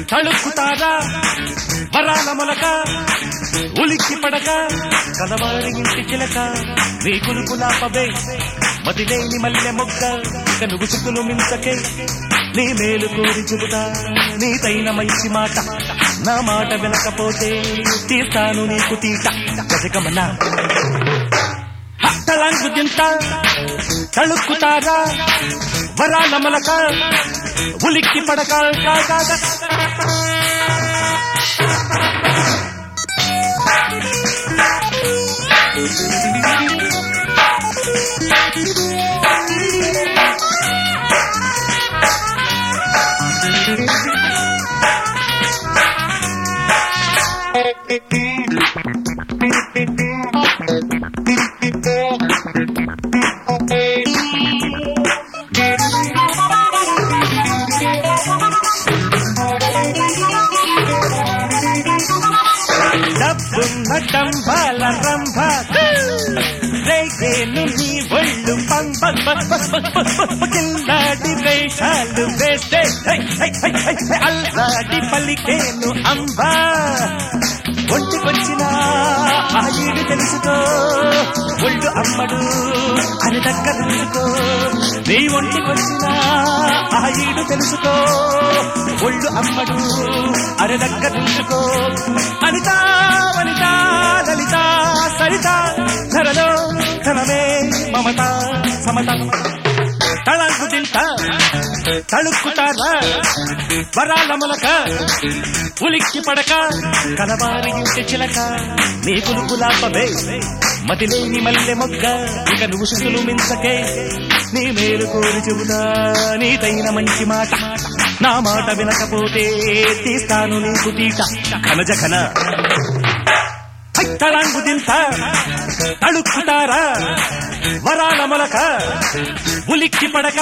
తళుక్కుతారా వరాల మొలక ఉలిక్కి పడక కలవారి ఇంటి చిలక నీ కులుకులాపవే మదిలేని మల్లె మొగ్గ ఇక నువ్వు చుక్కులు మించకే నీ మేలు కోరి చెబుతా నీతైన మంచి మాట నా మాట వినకపోతే తీస్తాను నీకు తీట గజగమన తలంగు తింట తళుక్కుతారా వరాల మొలక ఉలిక్కి పడక కా, కా, కా. డబ్బున్న డంబాల రంభ రేగేను నీ ఒళ్ళు పంప కిల్లాడి వేషాలు వేస్తే హై, హై, హై, హై, హై, అల్లాడి పలికేను అంబా ఒంటికొచ్చిన ఆ ఈడు తెలుసుకో ఒళ్ళు అమ్మడు అని దగ్గర ఉంచుకో నీ ఒంటికొచ్చిన ఆ ఈడు తెలుసుకో ఒళ్ళు అమ్మడు అరి దగ్గర ఉంచుకో అనిత వనిత లలిత సరిత ధరలో ధనమే మమత సమత తళంకు తింట తళుక్కుతారా వరాల మొలక ఉలిక్కి పడక కలవారి ఇంటి చిలక నీ కులుకులాపవే మతిలేని మల్లె మొగ్గ ఇక నువ్వు శుద్ధులు మించకే నీ మేలు కోరి చెబుతా నీతైన మంచి మాట నా మాట వినకపోతే తీస్తాను నీకు తీట ఖనజ ఖన తళంగు తింట తళుక్కుతారా వరాల మొలక ఉలిక్కి పడక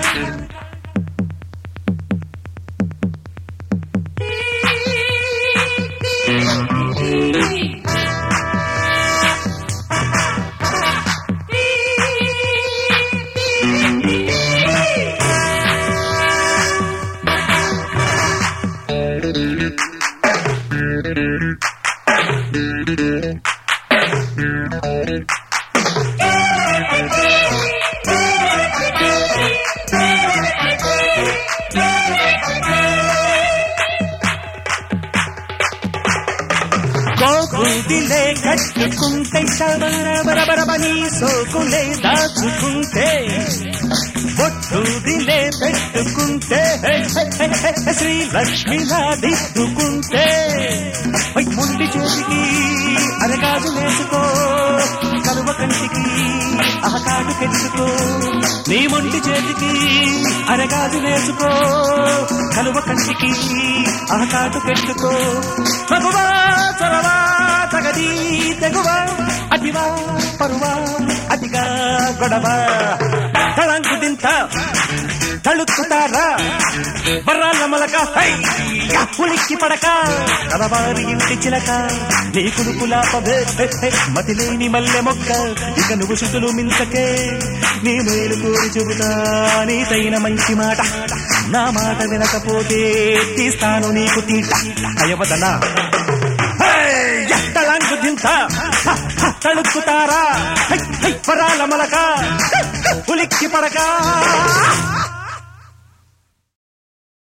కోకుదిలే కట్టుకుంటే బరబరబని సోకులే దాచుకుంటే బొట్టుదిలే పెట్టుకుంటే హే, హే, హే, హే, శ్రీ లక్ష్మిలా దిద్దుకుంటే పై ముండి చేతికి అరగాజు వేసుకో కలువ కంటికి అహకాడు కెట్టుకో నీ మొండి చేతికి అరగాజు వేసుకో కలువ కంటికి అహకాటు పెట్టుకో మగువా చొరవా తగది తెగువ అతివా పరువా అతిగా గొడవ తళంకు తింట తళుక్కుతారా బర్రాల మొలక హై! యా! ఉలిక్కి పడక కలవారి ఇంటి చిలక నీ కులుపులాపవే హే, హే, మతిలేని మల్లె మొక్క ఇక నువ్వు శుద్ధులు మించకే నీ మేలు కోరి చెబుతా నీతైన మంచి మాట నా మాట వినకపోతే తీస్తాను నీకు తీట అయవదనా తళంకు తింట హ, హ, తళుక్కుతారా హై, హై, వరాల మొలక ఉలిక్కి పడక